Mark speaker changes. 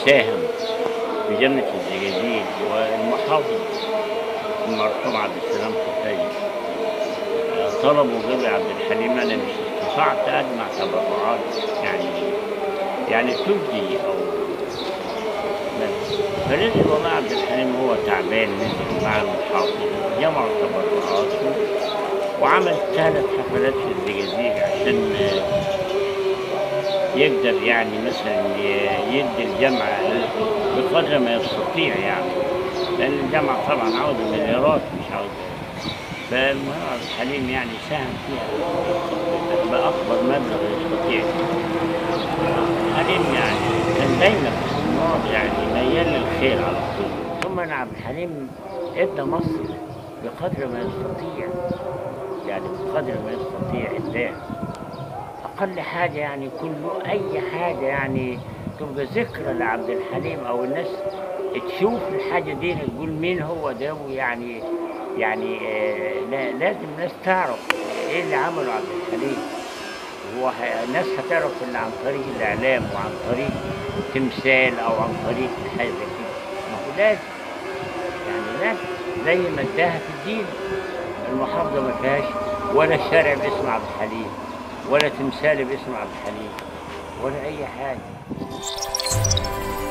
Speaker 1: ساهم في جنة الزجاجيج والمحافظ المرحوم عبد السلام خفاجي طلبوا جابر عبد الحليم انا مش استطعت اجمع تبرعات يعني يعني تبدي او بس. فنزل والله عبد الحليم هو تعبان نزل مع المحافظ جمعوا تبرعات وعمل ثلاث حفلات في الزجاجيج عشان يقدر يعني مثلا ي- يدي الجامعة بقدر ما يستطيع يعني لأن الجامعة طبعا عاوزة مليارات مش عاوزة فالمهم عبد الحليم يعني ساهم فيها بأكبر مبلغ يستطيع حليم يعني كان دايما باستمرار يعني ميال للخير على طول ثم أنا عبد الحليم ادى مصر بقدر ما يستطيع يعني بقدر ما يستطيع اداه اقل حاجه يعني كله اي حاجه يعني تبقى ذكرى لعبد الحليم او الناس تشوف الحاجه دي تقول مين هو ده ويعني يعني آه لا لازم الناس تعرف ايه اللي عمله عبد الحليم هو ه- الناس هتعرف اللي عن طريق الاعلام وعن طريق تمثال او عن طريق حاجه زي كده ما هو لازم يعني لازم زي ما اداها في الدين المحافظه ما فيهاش ولا شارع باسم عبد الحليم ولا تمثال باسم عبد الحليم ولا اي حاجه